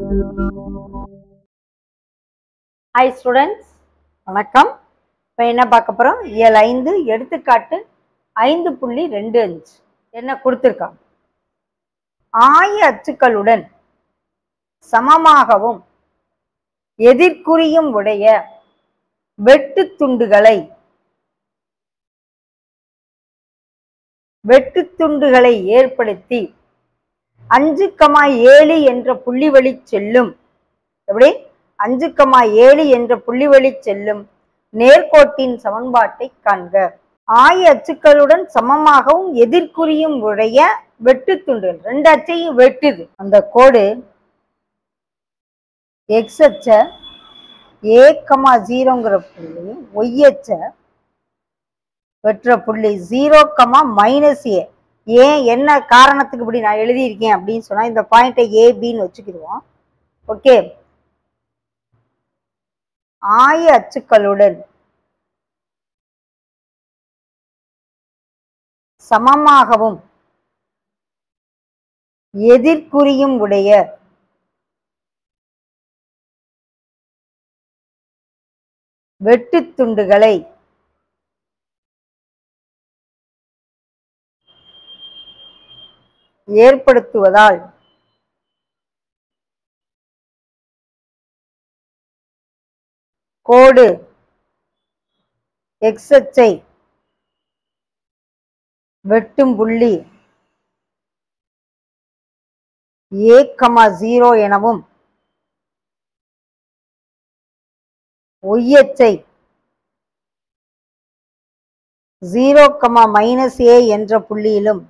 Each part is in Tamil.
ஹாய் ஸ்டூடெண்ட்ஸ் வணக்கம் இப்போ என்ன பார்க்க போகிறோம் இயல் ஐந்து எடுத்துக்காட்டு ஐந்து புள்ளி ரெண்டு அஞ்சு என்ன கொடுத்துருக்காங்க ஆய அச்சுக்களுடன் சமமாகவும் எதிர்குறியும் உடைய வெட்டு துண்டுகளை வெட்டு துண்டுகளை ஏற்படுத்தி அஞ்சு கமா ஏழு என்ற புள்ளி வழி செல்லும் எப்படி அஞ்சு கமா ஏழு என்ற புள்ளி வழி செல்லும் நேர்கோட்டின் சமன்பாட்டை காண்க ஆய அச்சுக்களுடன் சமமாகவும் எதிர்குறியும் உடைய வெட்டு துண்டுகள் ரெண்டு அச்சையும் வெட்டுது அந்த கோடு எக்ஸ் அச்ச ஏ கமா ஜீரோங்கிற புள்ளி ஒய் அச்ச வெட்டுற புள்ளி ஜீரோ கமா மைனஸ் ஏ ஏன் என்ன காரணத்துக்கு இப்படி நான் எழுதியிருக்கேன் அப்படின்னு சொன்னா இந்த பாயிண்ட்டை ஏபின்னு வச்சுக்கிடுவோம் ஓகே ஆய அச்சுக்களுடன் சமமாகவும் எதிர்குறியும் உடைய வெட்டுத் துண்டுகளை ஏற்படுத்துவதால் கோடு எக்ஸ் அச்சை வெட்டும் புள்ளி ஏ கமா ஜீரோ எனவும் ஒய் அச்சை ஜீரோ கமா மைனஸ் ஏ என்ற புள்ளியிலும்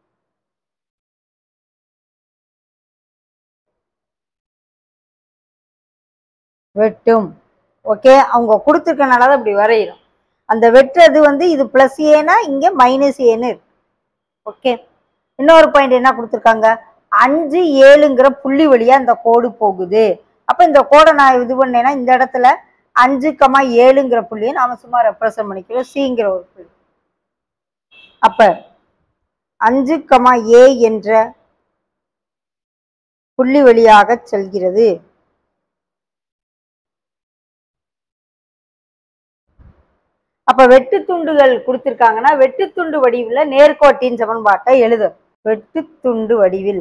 வெட்டும் ஓகே அவங்க கொடுத்துருக்கனால தான் இப்படி வரைகிறோம் அந்த வெட்டுறது வந்து இது ப்ளஸ் ஏனா இங்கே மைனஸ் ஏன்னு இருக்கு ஓகே இன்னொரு பாயிண்ட் என்ன கொடுத்துருக்காங்க அஞ்சு ஏழுங்கிற புள்ளி வழியா இந்த கோடு போகுது அப்போ இந்த கோடை நான் இது பண்ணேன்னா இந்த இடத்துல அஞ்சு கமா ஏழுங்கிற புள்ளியை நாம சும்மா ரெப்ரசன்ட் பண்ணிக்கிறோம் சிங்கிற ஒரு புள்ளி அப்ப அஞ்சு கமா ஏ என்ற புள்ளி வழியாக செல்கிறது அப்ப வெட்டு துண்டுகள் கொடுத்திருக்காங்கன்னா வெட்டு துண்டு வடிவில் நேர்கோட்டின் சமன்பாட்டை எழுது வெட்டு துண்டு வடிவில்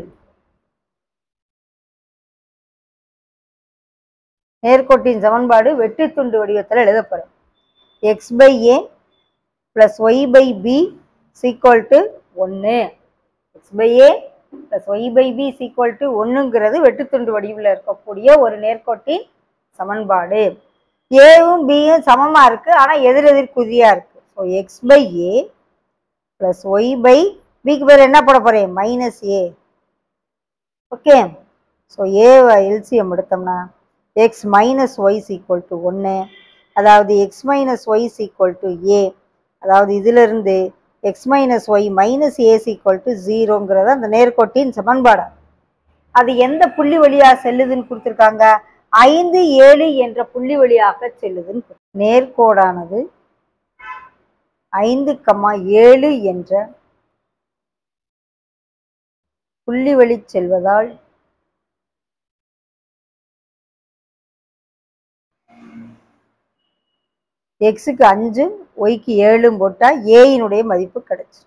நேர்கோட்டின் சமன்பாடு வெட்டு துண்டு வடிவத்தில் எழுதப்படும் X by A plus Y by B equal to ஒன்று X by A plus Y by B equal to ஒன்றுங்கிறது வெட்டுத்துண்டு வடிவில் இருக்கக்கூடிய ஒரு நேர்கோட்டின் சமன்பாடு ஏவும் பியும் சமமா இருக்கு ஆனா எதிர் எதிர் குதியா இருக்கு so X by A plus Y by பிக்கு பேர் என்ன போட போறேன் minus A okay so A LCM எடுத்தோம்னா X minus Y equal to ஒன்று அதாவது X minus Y equal to A அதாவது இதிலிருந்து X minus Y minus A equal to ஜீரோங்கிறது அந்த நேர்கோட்டின் சமன்பாடு அது எந்த புள்ளி வழியா செல்லுதுன்னு கொடுத்துருக்காங்க ஐந்து ஏழு என்ற புள்ளி வழியாக செல்லுதுன்னு பொருள். நேர்கோடானது ஐந்து கமா ஏழு என்ற புள்ளி வழி செல்வதால் எக்ஸுக்கு அஞ்சு ஒய்க்கு ஏழும் போட்டா ஏயினுடைய மதிப்பு கிடைச்சு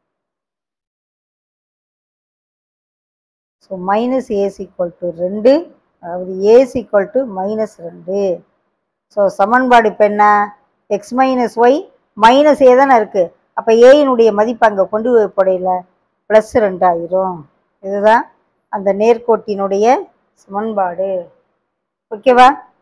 so minus A's equal to ரெண்டு அதாவது ஏஸ் ஈக்குவல் டு மைனஸ் ரெண்டு ஸோ சமன்பாடு இப்போ என்ன X minus Y minus A தானே இருக்குது அப்போ ஏயினுடைய மதிப்பு அங்கே கொண்டு போய் போடையில ப்ளஸ் ரெண்டாயிரும் இதுதான் அந்த நேர்கோட்டினுடைய சமன்பாடு ஓகேவா